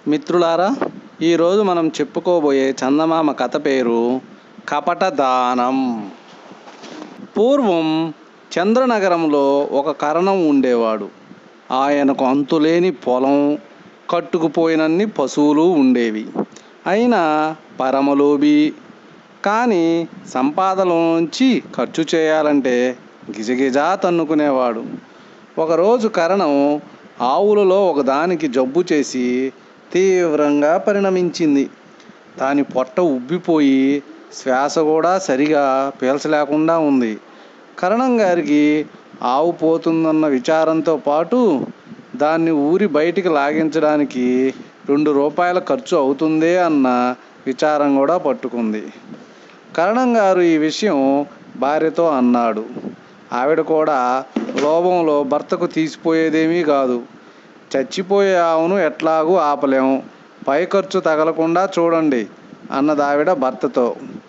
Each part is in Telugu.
మిత్రులారా ఈరోజు మనం చెప్పుకోబోయే చందమామ కథ పేరు కపట దానం పూర్వం చంద్రనగరంలో ఒక కరణం ఉండేవాడు ఆయనకు అంతులేని పొలం కట్టుకుపోయినన్ని పశువులు ఉండేవి అయినా పరమలోబి కానీ సంపాదనలోంచి ఖర్చు చేయాలంటే గిజగిజా తన్నుకునేవాడు ఒకరోజు కరణం ఆవులలో ఒకదానికి జబ్బు చేసి తీవ్రంగా పరిణమించింది దాని పొట్ట ఉబ్బిపోయి శ్వాస కూడా సరిగా పీల్చలేకుండా ఉంది కరణం గారికి ఆవు పోతుందన్న విచారంతో పాటు దాన్ని ఊరి బయటికి లాగించడానికి రెండు రూపాయల ఖర్చు అవుతుందే అన్న విచారం కూడా పట్టుకుంది కరణం గారు ఈ విషయం భార్యతో అన్నాడు ఆవిడ కూడా లోభంలో భర్తకు తీసిపోయేదేమీ కాదు చచ్చిపోయే ఆవును ఎట్లాగూ ఆపలేం పై ఖర్చు తగలకుండా చూడండి అన్నదావిడ భర్తతో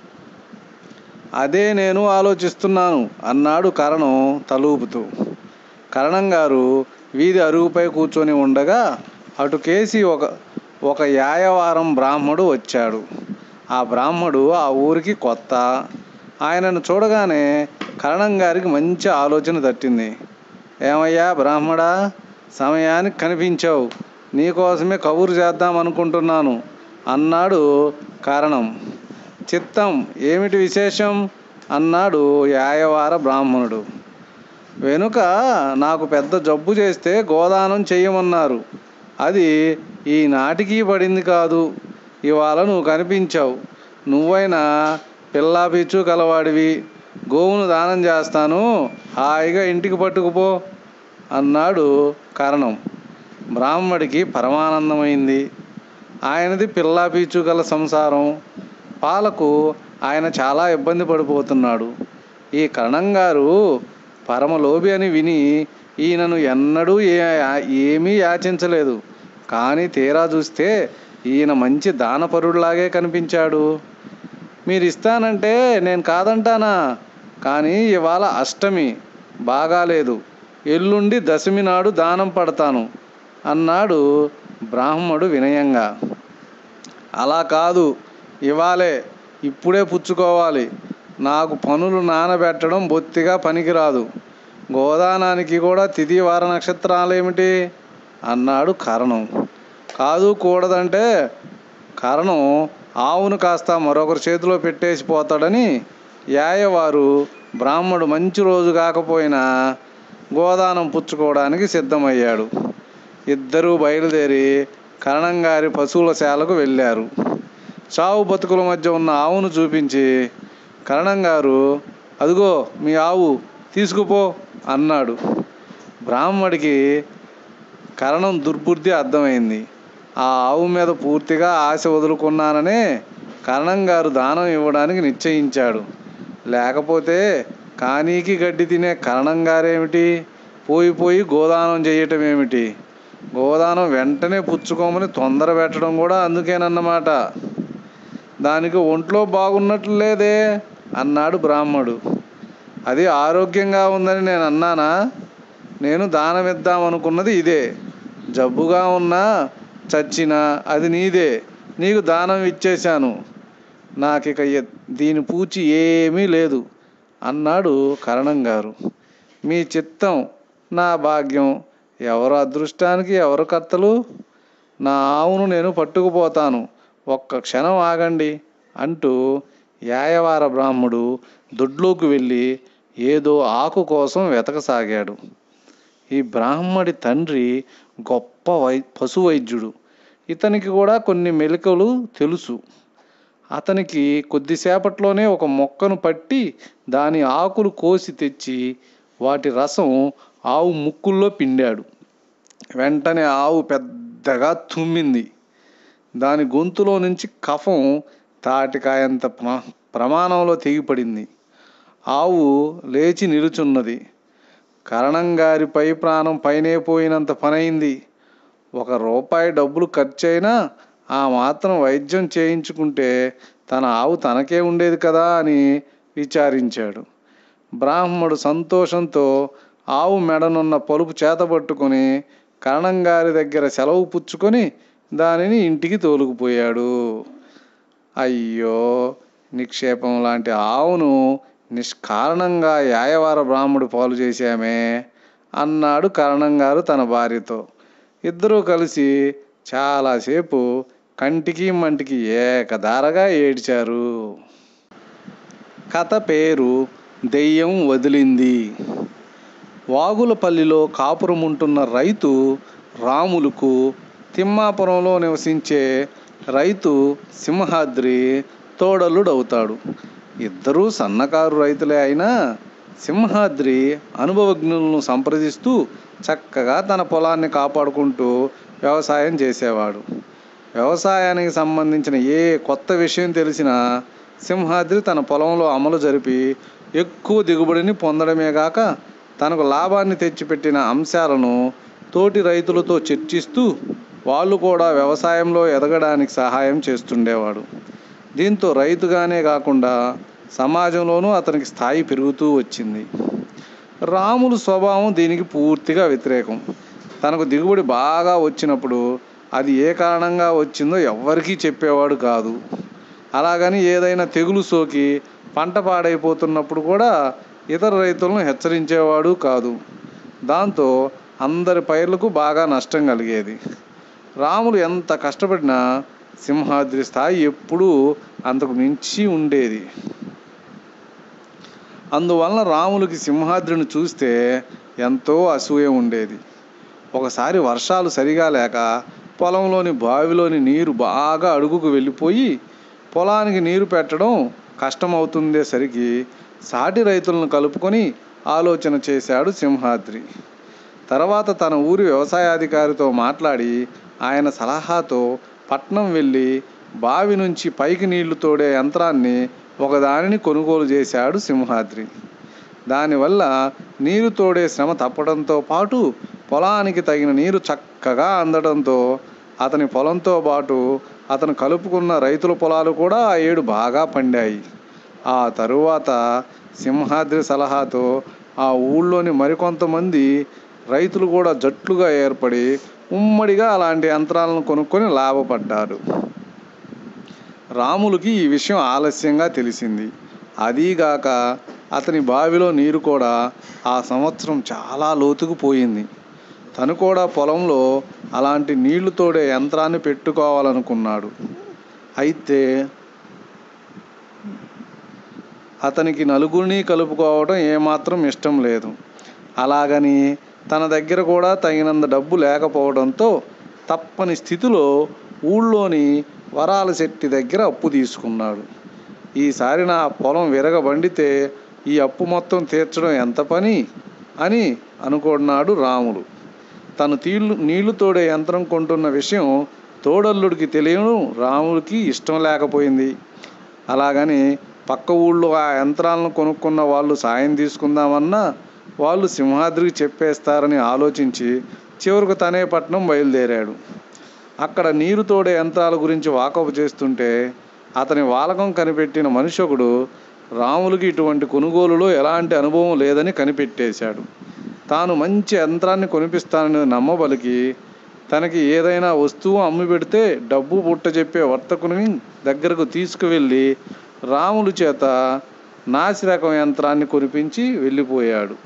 అదే నేను ఆలోచిస్తున్నాను అన్నాడు కరణం తలూపుతూ కరణం గారు వీధి అరుగుపై కూర్చొని ఉండగా అటుకేసి ఒక ఒక యాయవారం బ్రాహ్మడు వచ్చాడు ఆ బ్రాహ్మడు ఆ ఊరికి కొత్త ఆయనను చూడగానే కరణం గారికి మంచి ఆలోచన తట్టింది ఏమయ్యా బ్రాహ్మడా సమయానికి కనిపించావు నీకోసమే కబురు చేద్దాం అనుకుంటున్నాను అన్నాడు కారణం చిత్తం ఏమిటి విశేషం అన్నాడు యాయవార బ్రాహ్మణుడు వెనుక నాకు పెద్ద జబ్బు చేస్తే గోదానం చెయ్యమన్నారు అది ఈనాటికి పడింది కాదు ఇవాళ నువ్వు కనిపించావు నువ్వైనా పిల్లా పిచ్చు కలవాడివి గోవును దానం చేస్తాను హాయిగా ఇంటికి పట్టుకుపో అన్నాడు కారణం బ్రాహ్మడికి పరమానందమైంది ఆయనది పిల్లా పీచు గల సంసారం పాలకు ఆయన చాలా ఇబ్బంది పడిపోతున్నాడు ఈ కరణం గారు పరమలోభి అని విని ఈయనను ఎన్నడూ ఏ ఏమీ యాచించలేదు కానీ తీరా చూస్తే ఈయన మంచి దానపరుడిలాగే కనిపించాడు మీరు ఇస్తానంటే నేను కాదంటానా కానీ ఇవాళ అష్టమి బాగాలేదు ఎల్లుండి దశమి నాడు దానం పడతాను అన్నాడు బ్రాహ్మడు వినయంగా అలా కాదు ఇవాళే ఇప్పుడే పుచ్చుకోవాలి నాకు పనులు నానబెట్టడం బొత్తిగా పనికిరాదు గోదానానికి కూడా తిథి వార నక్షత్రాలేమిటి అన్నాడు కారణం కాదు కూడదంటే కారణం ఆవును కాస్త మరొకరి చేతిలో పెట్టేసి పోతాడని యాయవారు బ్రాహ్మడు మంచి రోజు కాకపోయినా గోదానం పుచ్చుకోవడానికి సిద్ధమయ్యాడు ఇద్దరూ బయలుదేరి కరణం గారి పశువుల శాలకు వెళ్ళారు చావు బతుకుల మధ్య ఉన్న ఆవును చూపించి కరణం గారు అదిగో మీ ఆవు తీసుకుపో అన్నాడు బ్రాహ్మడికి కరణం దుర్బుద్ధి అర్థమైంది ఆ ఆవు మీద పూర్తిగా ఆశ వదులుకున్నాననే కరణం గారు దానం ఇవ్వడానికి నిశ్చయించాడు లేకపోతే కానీకి గడ్డి తినే కరణం గారేమిటి పోయి పోయి గోదానం చేయటం ఏమిటి గోదానం వెంటనే పుచ్చుకోమని తొందర పెట్టడం కూడా అందుకేనన్నమాట దానికి ఒంట్లో బాగున్నట్లు లేదే అన్నాడు బ్రాహ్మడు అది ఆరోగ్యంగా ఉందని నేను అన్నానా నేను దానం ఇద్దాం అనుకున్నది ఇదే జబ్బుగా ఉన్నా చచ్చినా అది నీదే నీకు దానం ఇచ్చేశాను నాకు ఇక దీని పూచి ఏమీ లేదు అన్నాడు కరణం గారు మీ చిత్తం నా భాగ్యం ఎవరు అదృష్టానికి ఎవరు కర్తలు నా ఆవును నేను పట్టుకుపోతాను ఒక్క క్షణం ఆగండి అంటూ యాయవార బ్రాహ్మడు దొడ్లోకి వెళ్ళి ఏదో ఆకు కోసం వెతకసాగాడు ఈ బ్రాహ్మడి తండ్రి గొప్ప వై పశు వైద్యుడు ఇతనికి కూడా కొన్ని మెలకువలు తెలుసు అతనికి కొద్దిసేపట్లోనే ఒక మొక్కను పట్టి దాని ఆకులు కోసి తెచ్చి వాటి రసం ఆవు ముక్కుల్లో పిండాడు వెంటనే ఆవు పెద్దగా తుమ్మింది దాని గొంతులో నుంచి కఫం తాటికాయంత ప్ర ప్రమాణంలో తెగిపడింది ఆవు లేచి నిలుచున్నది కరణం గారి పై ప్రాణం పైనే పోయినంత పనైంది ఒక రూపాయి డబ్బులు ఖర్చయినా ఆ మాత్రం వైద్యం చేయించుకుంటే తన ఆవు తనకే ఉండేది కదా అని విచారించాడు బ్రాహ్మడు సంతోషంతో ఆవు మెడనున్న పలుపు చేతబట్టుకొని కరణం గారి దగ్గర సెలవు పుచ్చుకొని దానిని ఇంటికి తోలుకుపోయాడు అయ్యో నిక్షేపం లాంటి ఆవును నిష్కారణంగా యాయవార బ్రాహ్మడు పాలు చేశామే అన్నాడు కరణం గారు తన భార్యతో ఇద్దరూ కలిసి చాలాసేపు కంటికి మంటికి ఏకధారగా ఏడ్చారు కథ పేరు దెయ్యం వదిలింది వాగులపల్లిలో కాపురం ఉంటున్న రైతు రాములకు తిమ్మాపురంలో నివసించే రైతు సింహాద్రి తోడల్లుడవుతాడు ఇద్దరూ సన్నకారు రైతులే అయినా సింహాద్రి అనుభవజ్ఞులను సంప్రదిస్తూ చక్కగా తన పొలాన్ని కాపాడుకుంటూ వ్యవసాయం చేసేవాడు వ్యవసాయానికి సంబంధించిన ఏ కొత్త విషయం తెలిసినా సింహాద్రి తన పొలంలో అమలు జరిపి ఎక్కువ దిగుబడిని పొందడమే కాక తనకు లాభాన్ని తెచ్చిపెట్టిన అంశాలను తోటి రైతులతో చర్చిస్తూ వాళ్ళు కూడా వ్యవసాయంలో ఎదగడానికి సహాయం చేస్తుండేవాడు దీంతో రైతుగానే కాకుండా సమాజంలోనూ అతనికి స్థాయి పెరుగుతూ వచ్చింది రాములు స్వభావం దీనికి పూర్తిగా వ్యతిరేకం తనకు దిగుబడి బాగా వచ్చినప్పుడు అది ఏ కారణంగా వచ్చిందో ఎవ్వరికీ చెప్పేవాడు కాదు అలాగని ఏదైనా తెగులు సోకి పంట పాడైపోతున్నప్పుడు కూడా ఇతర రైతులను హెచ్చరించేవాడు కాదు దాంతో అందరి పైర్లకు బాగా నష్టం కలిగేది రాములు ఎంత కష్టపడినా సింహాద్రి స్థాయి ఎప్పుడూ అంతకు మించి ఉండేది అందువలన రాములకి సింహాద్రిని చూస్తే ఎంతో అసూయ ఉండేది ఒకసారి వర్షాలు సరిగా లేక పొలంలోని బావిలోని నీరు బాగా అడుగుకు వెళ్ళిపోయి పొలానికి నీరు పెట్టడం కష్టమవుతుందేసరికి సాటి రైతులను కలుపుకొని ఆలోచన చేశాడు సింహాద్రి తర్వాత తన ఊరి వ్యవసాయాధికారితో మాట్లాడి ఆయన సలహాతో పట్నం వెళ్ళి బావి నుంచి పైకి నీళ్లు తోడే యంత్రాన్ని ఒకదానిని కొనుగోలు చేశాడు సింహాద్రి దానివల్ల నీరు తోడే శ్రమ తప్పడంతో పాటు పొలానికి తగిన నీరు చక్కగా అందడంతో అతని పొలంతో పాటు అతను కలుపుకున్న రైతుల పొలాలు కూడా ఆ ఏడు బాగా పండాయి ఆ తరువాత సింహాద్రి సలహాతో ఆ ఊళ్ళోని మరికొంతమంది రైతులు కూడా జట్లుగా ఏర్పడి ఉమ్మడిగా అలాంటి యంత్రాలను కొనుక్కొని లాభపడ్డారు రాములకి ఈ విషయం ఆలస్యంగా తెలిసింది అదీగాక అతని బావిలో నీరు కూడా ఆ సంవత్సరం చాలా లోతుకు పోయింది తను కూడా పొలంలో అలాంటి నీళ్లు తోడే యంత్రాన్ని పెట్టుకోవాలనుకున్నాడు అయితే అతనికి నలుగురిని కలుపుకోవడం ఏమాత్రం ఇష్టం లేదు అలాగని తన దగ్గర కూడా తగినంత డబ్బు లేకపోవడంతో తప్పని స్థితిలో ఊళ్ళోని వరాల శెట్టి దగ్గర అప్పు తీసుకున్నాడు ఈసారి నా పొలం విరగబండితే ఈ అప్పు మొత్తం తీర్చడం ఎంత పని అని అనుకున్నాడు రాముడు తను తీళ్ళు నీళ్లు తోడే యంత్రం కొంటున్న విషయం తోడల్లుడికి తెలియడం రాముడికి ఇష్టం లేకపోయింది అలాగని పక్క ఊళ్ళో ఆ యంత్రాలను కొనుక్కున్న వాళ్ళు సాయం తీసుకుందామన్నా వాళ్ళు సింహాద్రికి చెప్పేస్తారని ఆలోచించి చివరకు తనే పట్నం బయలుదేరాడు అక్కడ నీరు తోడే యంత్రాల గురించి వాకపు చేస్తుంటే అతని వాలకం కనిపెట్టిన మనిషి ఒకడు రాములకి ఇటువంటి కొనుగోలులో ఎలాంటి అనుభవం లేదని కనిపెట్టేశాడు తాను మంచి యంత్రాన్ని కొనిపిస్తానని నమ్మబలికి తనకి ఏదైనా వస్తువు అమ్మి పెడితే డబ్బు పుట్ట చెప్పే వర్తకుని దగ్గరకు తీసుకువెళ్ళి రాములు చేత నాసిరకం యంత్రాన్ని కొనిపించి వెళ్ళిపోయాడు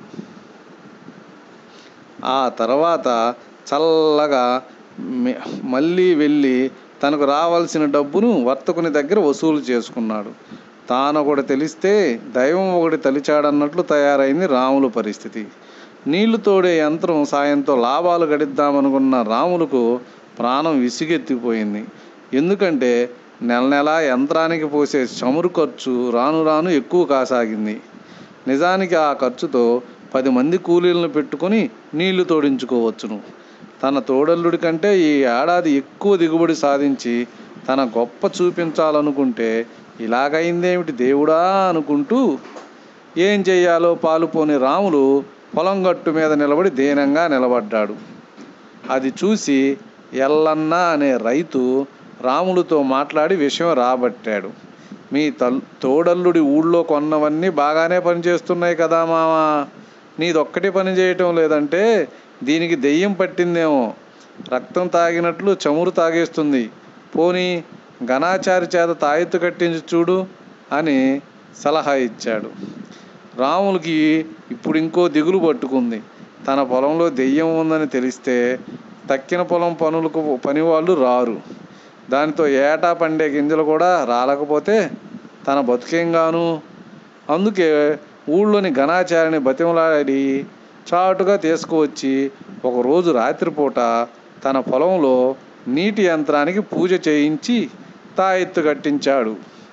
ఆ తర్వాత చల్లగా మె- మళ్ళీ వెళ్ళి తనకు రావాల్సిన డబ్బును వర్తకుని దగ్గర వసూలు చేసుకున్నాడు తాను ఒకటి తెలిస్తే దైవం ఒకటి తలిచాడన్నట్లు తయారైంది రాముల పరిస్థితి నీళ్లు తోడే యంత్రం సాయంతో లాభాలు గడిద్దామనుకున్న రాములకు ప్రాణం విసిగెత్తిపోయింది ఎందుకంటే నెల నెలా యంత్రానికి పోసే చమురు ఖర్చు రాను రాను ఎక్కువ కాసాగింది నిజానికి ఆ ఖర్చుతో పది మంది కూలీలను పెట్టుకొని నీళ్లు తోడించుకోవచ్చును తన తోడల్లుడి కంటే ఈ ఏడాది ఎక్కువ దిగుబడి సాధించి తన గొప్ప చూపించాలనుకుంటే ఇలాగైందేమిటి దేవుడా అనుకుంటూ ఏం చెయ్యాలో పాలుపోని రాములు పొలం గట్టు మీద నిలబడి దీనంగా నిలబడ్డాడు అది చూసి ఎల్లన్న అనే రైతు రాములతో మాట్లాడి విషయం రాబట్టాడు మీ తల్ తోడల్లుడి ఊళ్ళో కొన్నవన్నీ బాగానే పనిచేస్తున్నాయి కదా మామ నీదొక్కటి పని చేయటం లేదంటే దీనికి దెయ్యం పట్టిందేమో రక్తం తాగినట్లు చమురు తాగేస్తుంది పోనీ ఘనాచారి చేత తాయెత్తు కట్టించి చూడు అని సలహా ఇచ్చాడు రాములకి ఇప్పుడు ఇంకో దిగులు పట్టుకుంది తన పొలంలో దెయ్యం ఉందని తెలిస్తే తక్కిన పొలం పనులకు పనివాళ్ళు రారు దానితో ఏటా పండే గింజలు కూడా రాలకపోతే తన బతుకేంగాను అందుకే ఊళ్ళోని ఘనాచారిని బతిమలాడి చాటుగా తీసుకువచ్చి ఒకరోజు రాత్రిపూట తన పొలంలో నీటి యంత్రానికి పూజ చేయించి తాయెత్తు కట్టించాడు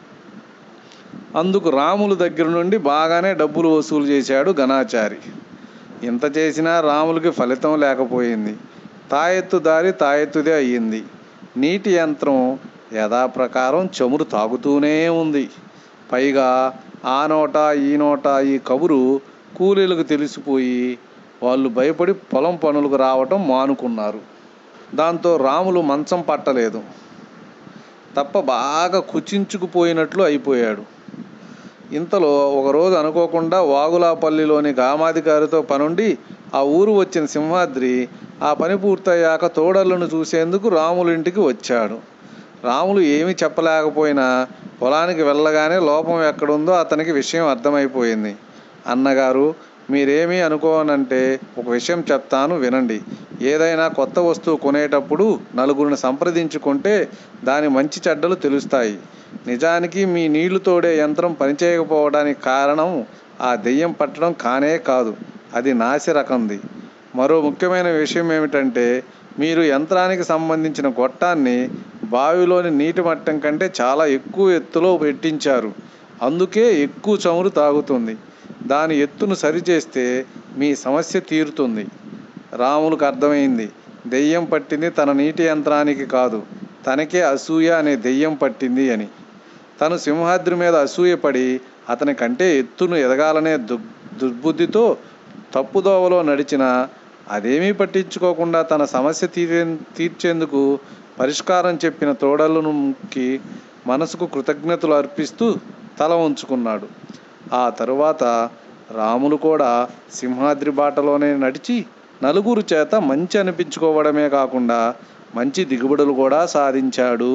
అందుకు రాములు దగ్గర నుండి బాగానే డబ్బులు వసూలు చేశాడు ఘనాచారి ఇంత చేసినా రాములకి ఫలితం లేకపోయింది తాయెత్తు దారి తాయెత్తుదే అయ్యింది నీటి యంత్రం యథాప్రకారం చమురు తాగుతూనే ఉంది పైగా ఆ నోట ఈ నోట ఈ కబురు కూలీలకు తెలిసిపోయి వాళ్ళు భయపడి పొలం పనులకు రావటం మానుకున్నారు దాంతో రాములు మంచం పట్టలేదు తప్ప బాగా కుచించుకుపోయినట్లు అయిపోయాడు ఇంతలో ఒకరోజు అనుకోకుండా వాగులాపల్లిలోని గామాధికారితో పనుండి ఆ ఊరు వచ్చిన సింహాద్రి ఆ పని పూర్తయ్యాక తోడళ్ళను చూసేందుకు రాములు ఇంటికి వచ్చాడు రాములు ఏమీ చెప్పలేకపోయినా పొలానికి వెళ్ళగానే లోపం ఎక్కడుందో అతనికి విషయం అర్థమైపోయింది అన్నగారు మీరేమీ అనుకోనంటే ఒక విషయం చెప్తాను వినండి ఏదైనా కొత్త వస్తువు కొనేటప్పుడు నలుగురిని సంప్రదించుకుంటే దాని మంచి చెడ్డలు తెలుస్తాయి నిజానికి మీ నీళ్లు తోడే యంత్రం పనిచేయకపోవడానికి కారణం ఆ దెయ్యం పట్టడం కానే కాదు అది నాసి రకంది మరో ముఖ్యమైన విషయం ఏమిటంటే మీరు యంత్రానికి సంబంధించిన గొట్టాన్ని బావిలోని నీటి మట్టం కంటే చాలా ఎక్కువ ఎత్తులో పెట్టించారు అందుకే ఎక్కువ చమురు తాగుతుంది దాని ఎత్తును సరిచేస్తే మీ సమస్య తీరుతుంది రాములకు అర్థమైంది దెయ్యం పట్టింది తన నీటి యంత్రానికి కాదు తనకే అసూయ అనే దెయ్యం పట్టింది అని తను సింహాద్రి మీద అసూయపడి అతని కంటే ఎత్తును ఎదగాలనే దు దుర్బుద్ధితో తప్పుదోవలో నడిచిన అదేమీ పట్టించుకోకుండా తన సమస్య తీరే తీర్చేందుకు పరిష్కారం చెప్పిన తోడలుకి మనసుకు కృతజ్ఞతలు అర్పిస్తూ తల ఉంచుకున్నాడు ఆ తరువాత రాములు కూడా సింహాద్రి బాటలోనే నడిచి నలుగురు చేత మంచి అనిపించుకోవడమే కాకుండా మంచి దిగుబడులు కూడా సాధించాడు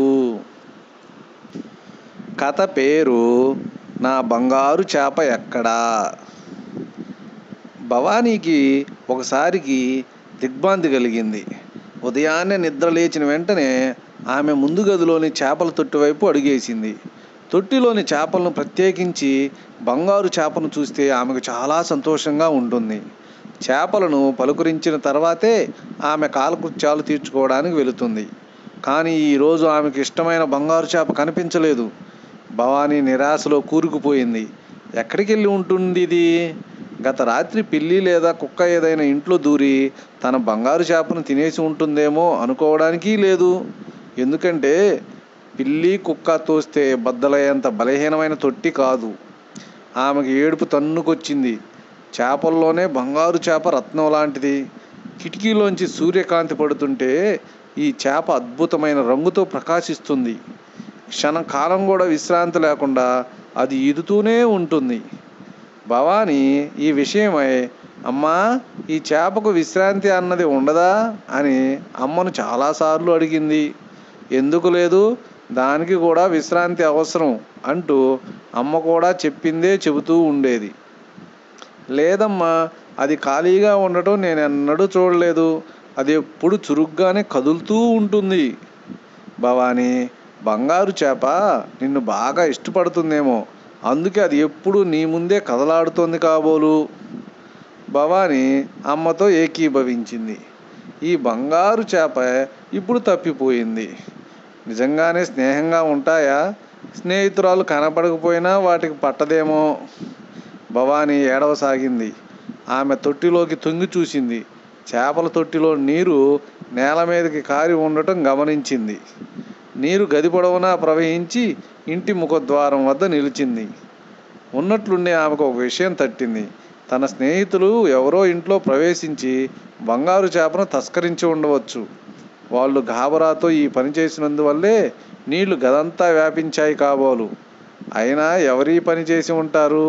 కథ పేరు నా బంగారు చేప ఎక్కడా భవానీకి ఒకసారికి దిగ్భ్రాంతి కలిగింది ఉదయాన్నే నిద్ర లేచిన వెంటనే ఆమె ముందు గదిలోని చేపల తొట్టి వైపు అడుగేసింది తొట్టిలోని చేపలను ప్రత్యేకించి బంగారు చేపను చూస్తే ఆమెకు చాలా సంతోషంగా ఉంటుంది చేపలను పలుకరించిన తర్వాతే ఆమె కాలకృత్యాలు తీర్చుకోవడానికి వెళుతుంది కానీ ఈరోజు ఆమెకు ఇష్టమైన బంగారు చేప కనిపించలేదు భవానీ నిరాశలో కూరుకుపోయింది ఎక్కడికి వెళ్ళి ఉంటుంది ఇది గత రాత్రి పిల్లి లేదా కుక్క ఏదైనా ఇంట్లో దూరి తన బంగారు చేపను తినేసి ఉంటుందేమో అనుకోవడానికి లేదు ఎందుకంటే పిల్లి కుక్క తోస్తే బద్దలయ్యేంత బలహీనమైన తొట్టి కాదు ఆమెకు ఏడుపు తన్నుకొచ్చింది చేపల్లోనే బంగారు చేప రత్నం లాంటిది కిటికీలోంచి సూర్యకాంతి పడుతుంటే ఈ చేప అద్భుతమైన రంగుతో ప్రకాశిస్తుంది క్షణం కాలం కూడా విశ్రాంతి లేకుండా అది ఈదుతూనే ఉంటుంది భవానీ ఈ విషయమై అమ్మా ఈ చేపకు విశ్రాంతి అన్నది ఉండదా అని అమ్మను చాలాసార్లు అడిగింది ఎందుకు లేదు దానికి కూడా విశ్రాంతి అవసరం అంటూ అమ్మ కూడా చెప్పిందే చెబుతూ ఉండేది లేదమ్మా అది ఖాళీగా ఉండటం నేను ఎన్నడూ చూడలేదు అది ఎప్పుడు చురుగ్గానే కదులుతూ ఉంటుంది భవానీ బంగారు చేప నిన్ను బాగా ఇష్టపడుతుందేమో అందుకే అది ఎప్పుడు నీ ముందే కదలాడుతోంది కాబోలు భవానీ అమ్మతో ఏకీభవించింది ఈ బంగారు చేప ఇప్పుడు తప్పిపోయింది నిజంగానే స్నేహంగా ఉంటాయా స్నేహితురాలు కనపడకపోయినా వాటికి పట్టదేమో భవానీ ఏడవసాగింది ఆమె తొట్టిలోకి తొంగి చూసింది చేపల తొట్టిలో నీరు నేల మీదకి కారి ఉండటం గమనించింది నీరు గది పొడవునా ప్రవహించి ఇంటి ముఖద్వారం వద్ద నిలిచింది ఉన్నట్లుండి ఆమెకు ఒక విషయం తట్టింది తన స్నేహితులు ఎవరో ఇంట్లో ప్రవేశించి బంగారు చేపను తస్కరించి ఉండవచ్చు వాళ్ళు గాబరాతో ఈ పని చేసినందువల్లే నీళ్లు గదంతా వ్యాపించాయి కాబోలు అయినా ఎవరీ పని చేసి ఉంటారు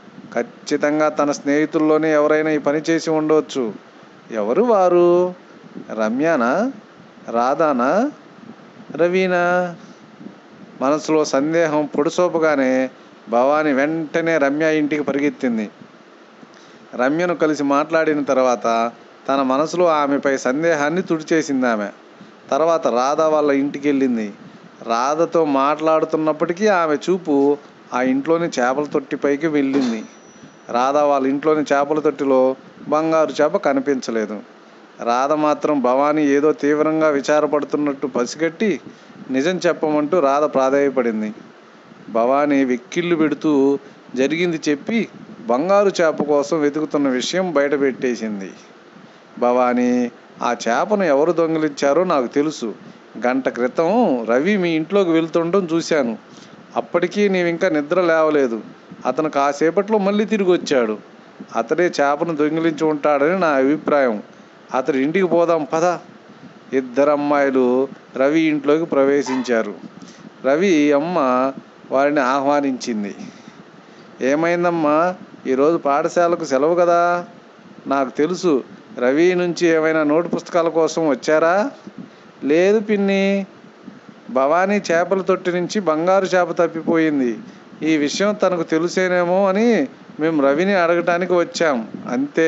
ఖచ్చితంగా తన స్నేహితుల్లోనే ఎవరైనా ఈ పని చేసి ఉండవచ్చు ఎవరు వారు రమ్యానా రాధానా రవీనా మనసులో సందేహం పొడిసోపగానే భవాని వెంటనే రమ్య ఇంటికి పరిగెత్తింది రమ్యను కలిసి మాట్లాడిన తర్వాత తన మనసులో ఆమెపై సందేహాన్ని తుడిచేసింది ఆమె తర్వాత రాధ వాళ్ళ ఇంటికి వెళ్ళింది రాధతో మాట్లాడుతున్నప్పటికీ ఆమె చూపు ఆ ఇంట్లోని చేపల తొట్టిపైకి వెళ్ళింది రాధ వాళ్ళ ఇంట్లోని చేపల తొట్టిలో బంగారు చేప కనిపించలేదు రాధ మాత్రం భవానీ ఏదో తీవ్రంగా విచారపడుతున్నట్టు పసిగట్టి నిజం చెప్పమంటూ రాధ ప్రాధాయపడింది భవానీ వెక్కిళ్ళు పెడుతూ జరిగింది చెప్పి బంగారు చేప కోసం వెతుకుతున్న విషయం బయటపెట్టేసింది భవానీ ఆ చేపను ఎవరు దొంగిలించారో నాకు తెలుసు గంట క్రితం రవి మీ ఇంట్లోకి వెళ్తుండడం చూశాను అప్పటికీ నీవు ఇంకా నిద్ర లేవలేదు అతను కాసేపట్లో మళ్ళీ తిరిగి వచ్చాడు అతడే చేపను దొంగిలించి ఉంటాడని నా అభిప్రాయం అతడి ఇంటికి పోదాం పద ఇద్దరు అమ్మాయిలు రవి ఇంట్లోకి ప్రవేశించారు రవి అమ్మ వారిని ఆహ్వానించింది ఏమైందమ్మా ఈరోజు పాఠశాలకు సెలవు కదా నాకు తెలుసు రవి నుంచి ఏమైనా నోటు పుస్తకాల కోసం వచ్చారా లేదు పిన్ని భవానీ చేపల తొట్టి నుంచి బంగారు చేప తప్పిపోయింది ఈ విషయం తనకు తెలుసేనేమో అని మేము రవిని అడగటానికి వచ్చాం అంతే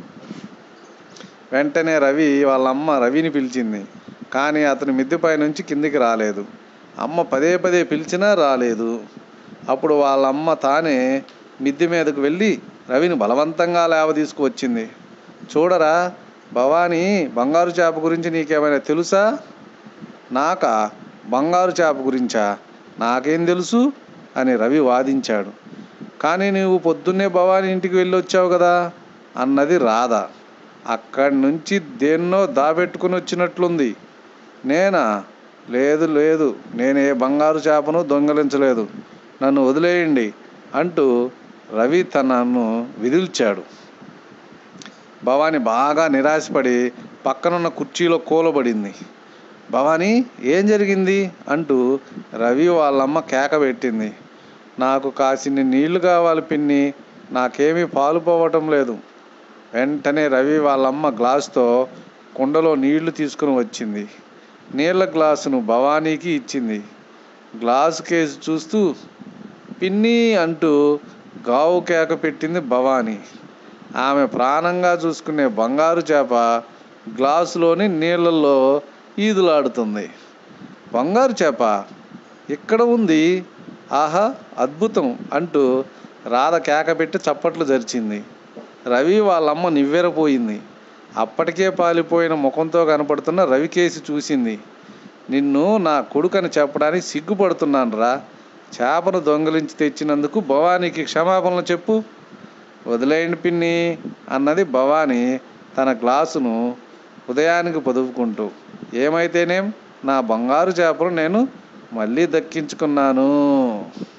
వెంటనే రవి వాళ్ళ అమ్మ రవిని పిలిచింది కానీ అతని మిద్దెపై నుంచి కిందికి రాలేదు అమ్మ పదే పదే పిలిచినా రాలేదు అప్పుడు వాళ్ళ అమ్మ తానే మిద్దె మీదకు వెళ్ళి రవిని బలవంతంగా లేవ తీసుకువచ్చింది చూడరా భవానీ బంగారు చేప గురించి నీకేమైనా తెలుసా నాకా బంగారు చేప గురించా నాకేం తెలుసు అని రవి వాదించాడు కానీ నువ్వు పొద్దున్నే భవానీ ఇంటికి వెళ్ళి వచ్చావు కదా అన్నది రాధ అక్కడి నుంచి దేన్నో దాబెట్టుకుని వచ్చినట్లుంది నేనా లేదు లేదు నేను ఏ బంగారు చేపను దొంగలించలేదు నన్ను వదిలేయండి అంటూ రవి తనను విదిల్చాడు భవాని బాగా నిరాశపడి పక్కనున్న కుర్చీలో కూలబడింది భవానీ ఏం జరిగింది అంటూ రవి వాళ్ళమ్మ కేక పెట్టింది నాకు కాసిన్ని నీళ్లు కావాలి పిన్ని నాకేమీ పాలు పోవటం లేదు వెంటనే రవి వాళ్ళమ్మ గ్లాసుతో కుండలో నీళ్లు తీసుకుని వచ్చింది నీళ్ళ గ్లాసును భవానీకి ఇచ్చింది గ్లాసు కేసు చూస్తూ పిన్ని అంటూ గావు కేక పెట్టింది భవానీ ఆమె ప్రాణంగా చూసుకునే బంగారు చేప గ్లాసులోని నీళ్ళల్లో ఈదులాడుతుంది బంగారు చేప ఇక్కడ ఉంది ఆహా అద్భుతం అంటూ రాధ కేక పెట్టి చప్పట్లు జరిచింది రవి వాళ్ళమ్మ నివ్వెరపోయింది అప్పటికే పాలిపోయిన ముఖంతో కనపడుతున్న రవికేసి చూసింది నిన్ను నా కొడుకని చెప్పడానికి సిగ్గుపడుతున్నాను రా చేపను దొంగలించి తెచ్చినందుకు భవానీకి క్షమాపణలు చెప్పు వదిలేయండి పిన్ని అన్నది భవానీ తన గ్లాసును ఉదయానికి పొదుపుకుంటూ ఏమైతేనేం నా బంగారు చేపలు నేను మళ్ళీ దక్కించుకున్నాను